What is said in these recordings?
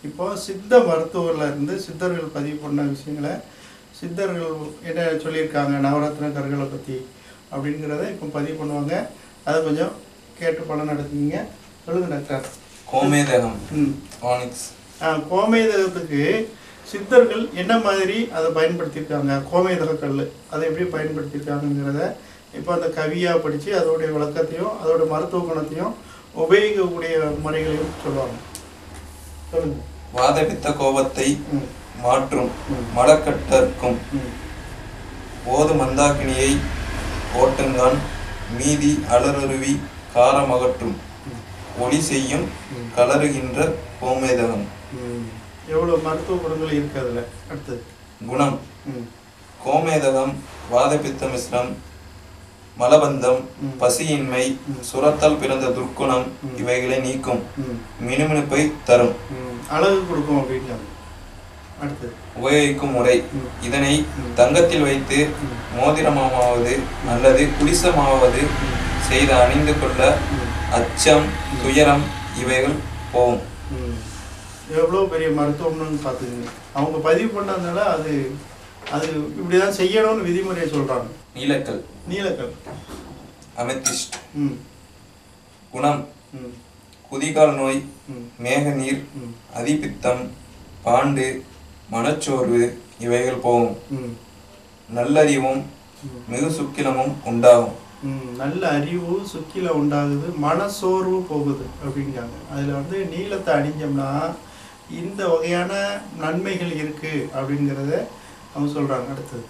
இப்போ சித்த மருத்துவர்ல இருந்து சித்தர்கள் பதிவு பண்ண விஷயங்களை சித்தர்கள் என்ன சொல்லியிருக்காங்க நவரத்ன கற்களை பற்றி அப்படிங்கிறத இப்போ பதிவு பண்ணுவாங்க அதை கொஞ்சம் கேட்டு பலன் நடத்துவீங்க சொல்லுங்க டாக்டர் கோமேதகம் ம் ஆனிக்ஸ் ஆ, கோமேதகத்துக்கு சித்தர்கள் என்ன மாதிரி அதை பயன்படுத்தியிருக்காங்க கோமேதக கல் அதை எப்படி பயன்படுத்தியிருக்காங்கங்கிறத இப்போ அந்த கவியாக படித்து அதோடைய விளக்கத்தையும் அதோட மருத்துவ குணத்தையும் உபயோகிக்கக்கூடிய முறைகளையும் சொல்லுவாங்க சொல்லுங்க வாதபித்த கோபத்தை ம் மாற்றும் ம். மலக்கட்டற்கும் ம் ஓது மந்தாக்கினியை ஓட்டுங்கான் மீதி அலருருவி காரமகற்றும் ம். ஒளி செய்யும் ம். கலருகின்ற கோமேதகம் ம் எவ்வளோ மருத்துவ குணங்கள் இருக்குது அதில் அடுத்தது குணம் ம் கோமேதகம் வாதபித்த மிஸ்ரம் மலபந்தம் ம். பசியின்மை ம். சுரத்தால் பிறந்த துர்க்குணம் ம். இவைகளை நீக்கும் ம் மினுமினுப்பை தரும் ம் அழகு கொடுக்கும் அப்படின்றாங்க அடுத்தது உபயோகிக்கும் முறை ம். இதனை ம். தங்கத்தில் வைத்து ம். மோதிரமாவது அல்லது குடிசமாவது ம். செய்து அணிந்து கொள்ள ம். அச்சம் துயரம் இவைகள் போகும் ம். எவ்வளோ பெரிய மருத்துவம்னு பார்த்துக்குங்க அவங்க பதிவு பண்ணதுனால அது அது இப்படி தான் செய்யணும்னு விதிமுறையை சொல்கிறாங்க நீலக்கல் நீலக்கல் அமெத்திஸ்ட் ம் குணம் ம் குதிகால் நோய் ம் மேகநீர் ம் அதிபித்தம் பாண்டு மனச்சோர்வு இவைகள் போகும் ம் நல்லறிவும் ம். மிகு சுக்கிலமும் உண்டாகும் ம், நல்ல அறிவு சுக்கில உண்டாகுது மனசோர்வு போகுது அப்படிங்கிறாங்க அதில் வந்து நீளத்தை அணிஞ்சோம்னா இந்த வகையான நன்மைகள் இருக்கு அப்படிங்கிறத அவங்க சொல்றாங்க அடுத்தது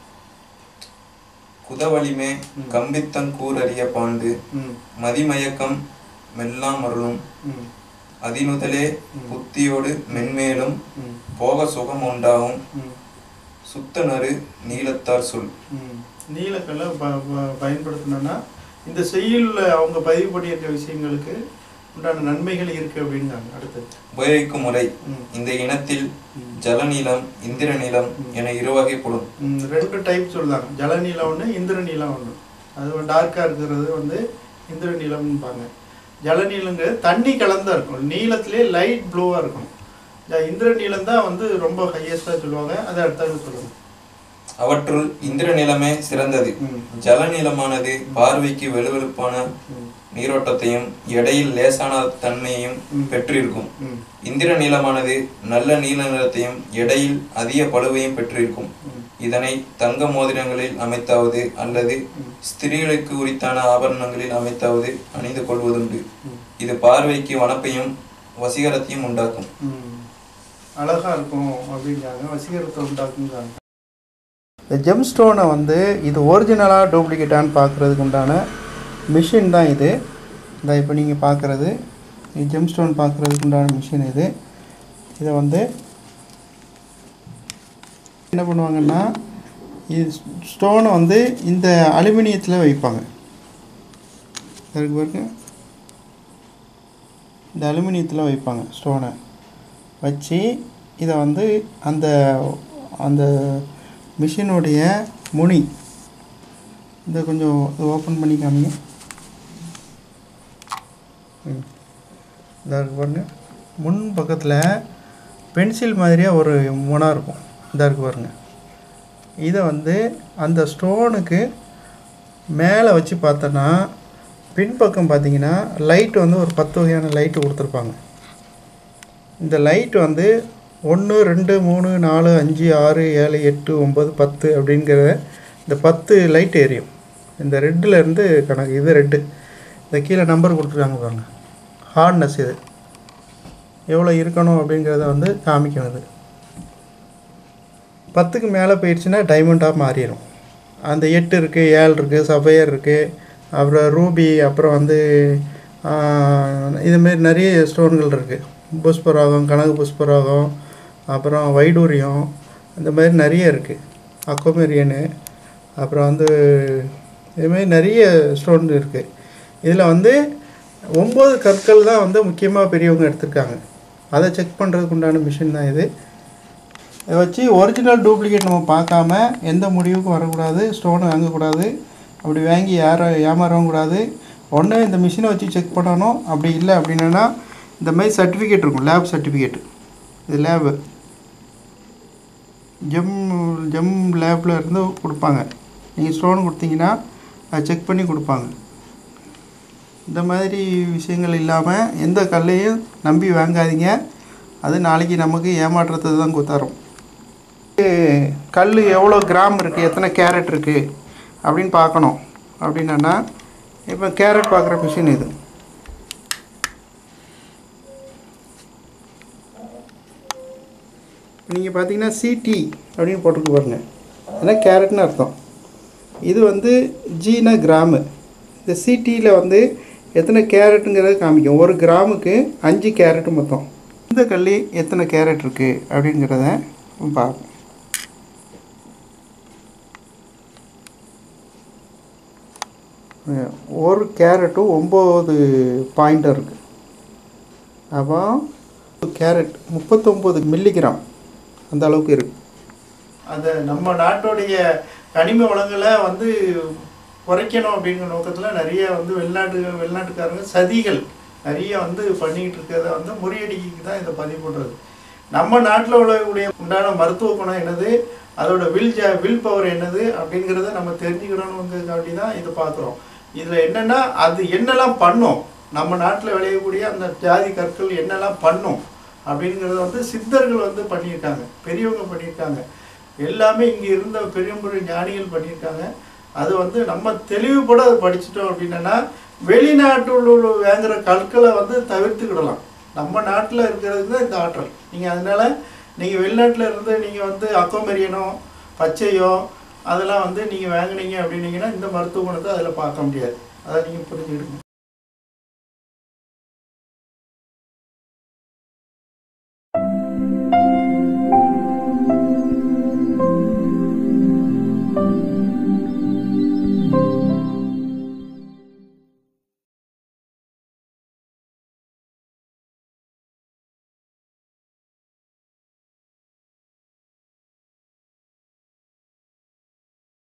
குதவலிமே ம். கம்பித்தன் கூரறிய பாண்டு ம் மதிமயக்கம் மெல்லாம் அருளும் ம் அதினுதலே ம். புத்தியோடு மென்மேலும் ம் போக சுகம் உண்டாகும் ம் சுத்த நறு நீலத்தார் சொல் ம். நீலக்கல்லை ப ப- பயன்படுத்தினோன்னா இந்த செய்யுளில் அவங்க பதிவு பண்ணியிருக்க விஷயங்களுக்கு உண்டான நன்மைகள் இருக்கு அப்படிங்கிறாங்க அடுத்தது உபயோகிக்கும் முறை ம். இந்த இனத்தில் ம். ஜலநீலம் இந்திரநீலம் ம். என இருவகைப்படும் ம், ரெண்டு டைப் சொல்லுதாங்க ஜலநீலம் ஒன்று இந்திரநீலம் ஒன்று அது டார்க்காக இருக்கிறது வந்து இந்திரநீலம்பாங்க ஜலநீலங்கிறது தண்ணி கலந்தா இருக்கும் நீலத்திலே லைட் ப்ளூவாக இருக்கும் இந்த இந்திரநீலம் தான் வந்து ரொம்ப ஹையஸ்டாக சொல்லுவாங்க அதை அடுத்தாலும் சொல்லுவாங்க அவற்றுள் இந்திரநிலமே சிறந்தது ம். ஜலநீலமானது பார்வைக்கு வெளுவெளுப்பான ம். நீரோட்டத்தையும் எடையில் லேசான தன்மையையும் ம். பெற்றிருக்கும் ம். இந்திர நீலமானது நல்ல நீல நிறத்தையும் எடையில் அதிக பளுவையும் பெற்றிருக்கும் ம். இதனை தங்க மோதிரங்களில் அமைத்தாவது அல்லது ம். ஸ்திரீகளுக்கு உரித்தான ஆபரணங்களில் அமைத்தாவது அணிந்து கொள்வதுண்டு ம். இது பார்வைக்கு வனப்பையும் வசீகரத்தையும் உண்டாக்கும் ம். அழகா இருக்கும் அப்படிங்கிறாங்க வசீகரத்தை உண்டாக்குங்கிறாங்க இந்த ஜெம் ஸ்டோனை வந்து இது ஒரிஜினலாக டூப்ளிகேட்டான்னு பார்க்குறதுக்கு உண்டான மிஷின் தான் இது இந்த இப்போ நீங்கள் பார்க்குறது இது ஜெம் ஸ்டோன் பார்க்குறதுக்கு உண்டான மிஷின் இது இதை வந்து என்ன பண்ணுவாங்கன்னா இது ஸ்டோனை வந்து இந்த அலுமினியத்தில் வைப்பாங்க இருக்கு பாருங்க இந்த அலுமினியத்தில் வைப்பாங்க ஸ்டோனை வச்சு இதை வந்து அந்த அந்த மிஷினுடைய முனி இதை கொஞ்சம் ஓப்பன் பண்ணி காமிங்க ம் இதாக இருக்கு பாருங்க முன் பக்கத்தில் பென்சில் மாதிரியாக ஒரு முனை இருக்கும் இதாக இருக்கு பாருங்க இதை வந்து அந்த ஸ்டோனுக்கு மேலே வச்சு பார்த்தோன்னா பின்பக்கம் பார்த்தீங்கன்னா லைட் வந்து ஒரு பத்து வகையான லைட்டு கொடுத்துருப்பாங்க இந்த லைட் வந்து ஒன்று ரெண்டு மூணு நாலு அஞ்சு ஆறு ஏழு எட்டு ஒம்பது பத்து அப்படிங்கிற இந்த பத்து லைட் எரியும் இந்த ரெட்டில் இருந்து கணக்கு இது ரெட்டு இந்த கீழே நம்பர் கொடுத்துருக்காங்க பாருங்க ஹார்ட்னஸ் இது எவ்வளோ இருக்கணும் அப்படிங்கிறத வந்து காமிக்கும் இது பத்துக்கு மேலே போயிடுச்சுன்னா டைமண்டாக மாறிடும் அந்த எட்டு இருக்குது ஏழு இருக்குது சஃபையர் இருக்குது அப்புறம் ரூபி அப்புறம் வந்து ஆஹ், இதுமாரி நிறைய ஸ்டோன்கள் இருக்குது புஷ்பராகம் கனகு புஷ்பராகம் அப்புறம் வைடூரியம் இந்த மாதிரி நிறைய இருக்குது அக்கோமெரியனு அப்புறம் வந்து இதுமாரி நிறைய ஸ்டோன் இருக்குது இதில் வந்து ஒம்பது கற்கள் தான் வந்து முக்கியமாக பெரியவங்க எடுத்திருக்காங்க அதை செக் பண்ணுறதுக்கு உண்டான மிஷின் தான் இது இதை வச்சு ஒரிஜினல் டூப்ளிகேட் நம்ம பார்க்காம எந்த முடிவுக்கும் வரக்கூடாது ஸ்டோனை வாங்கக்கூடாது அப்படி வாங்கி யாரும் ஏமாறவும் கூடாது ஒன்று இந்த மிஷினை வச்சு செக் பண்ணணும் அப்படி இல்லை அப்படின்னா இந்த மாதிரி சர்டிஃபிகேட் இருக்கும் லேப் சர்டிஃபிகேட் இது லேபு ஜெம் ஜெம் லேபில் இருந்து கொடுப்பாங்க நீங்கள் ஸ்டோன் கொடுத்தீங்கன்னா அதை செக் பண்ணி கொடுப்பாங்க இந்த மாதிரி விஷயங்கள் இல்லாமல் எந்த கல்லையும் நம்பி வாங்காதீங்க அது நாளைக்கு நமக்கு ஏமாற்றத்தை தான் தரும் கல் எவ்வளோ கிராம் இருக்குது எத்தனை கேரட் இருக்குது அப்படின்னு பார்க்கணும் அப்படின்னா இப்போ கேரட் பார்க்குற மிஷின் இது நீங்கள் பார்த்தீங்கன்னா சிடி அப்படின்னு போட்டுருக்கு பாருங்க ஏன்னா கேரட்னு அர்த்தம் இது வந்து ஜீனா கிராமு இந்த சிடியில் வந்து எத்தனை கேரட்டுங்கிறத காமிக்கும் ஒரு கிராமுக்கு அஞ்சு கேரட்டு மொத்தம் இந்த கல்லி எத்தனை கேரட் இருக்குது அப்படிங்கிறத பார்ப்போம் ஒரு கேரட்டும் ஒம்பது பாயிண்டர் இருக்குது அப்போ கேரட் முப்பத்தொம்பது மில்லிகிராம் அந்த அளவுக்கு இருக்குது அந்த நம்ம நாட்டுடைய கனிம வளங்களை வந்து குறைக்கணும் அப்படிங்கிற நோக்கத்தில் நிறைய வந்து வெளிநாட்டு வெளிநாட்டுக்காரங்க சதிகள் நிறைய வந்து பண்ணிக்கிட்டு இருக்கிறத வந்து முறியடிக்கு தான் இதை பதிவு பண்ணுறது நம்ம நாட்டில் உள்ளக்கூடிய உண்டான மருத்துவ குணம் என்னது அதோட வில் ஜா வில் பவர் என்னது அப்படிங்கிறத நம்ம தெரிஞ்சுக்கணுங்கிறதுக்காண்டி தான் இதை பார்க்குறோம் இதில் என்னென்னா அது என்னெல்லாம் பண்ணும் நம்ம நாட்டில் விளையக்கூடிய அந்த ஜாதி கற்கள் என்னெல்லாம் பண்ணும் அப்படிங்கிறத வந்து சித்தர்கள் வந்து பண்ணியிருக்காங்க பெரியவங்க பண்ணியிருக்காங்க எல்லாமே இங்கே இருந்த பெரிய பெரிய ஞானிகள் பண்ணியிருக்காங்க அது வந்து நம்ம தெளிவுபட அதை படிச்சிட்டோம் அப்படின்னா வெளிநாட்டில் உள்ள வாங்குற கற்களை வந்து தவிர்த்துக்கிடலாம் நம்ம நாட்டில் இருக்கிறதுக்கு தான் இந்த ஆற்றல் நீங்கள் அதனால் நீங்கள் வெளிநாட்டில் இருந்து நீங்கள் வந்து அக்கோமெரியனோ பச்சையோ அதெல்லாம் வந்து நீங்கள் வாங்குனீங்க அப்படின்னீங்கன்னா இந்த மருத்துவ குணத்தை அதில் பார்க்க முடியாது அதை நீங்கள் புரிஞ்சுக்கிடுங்க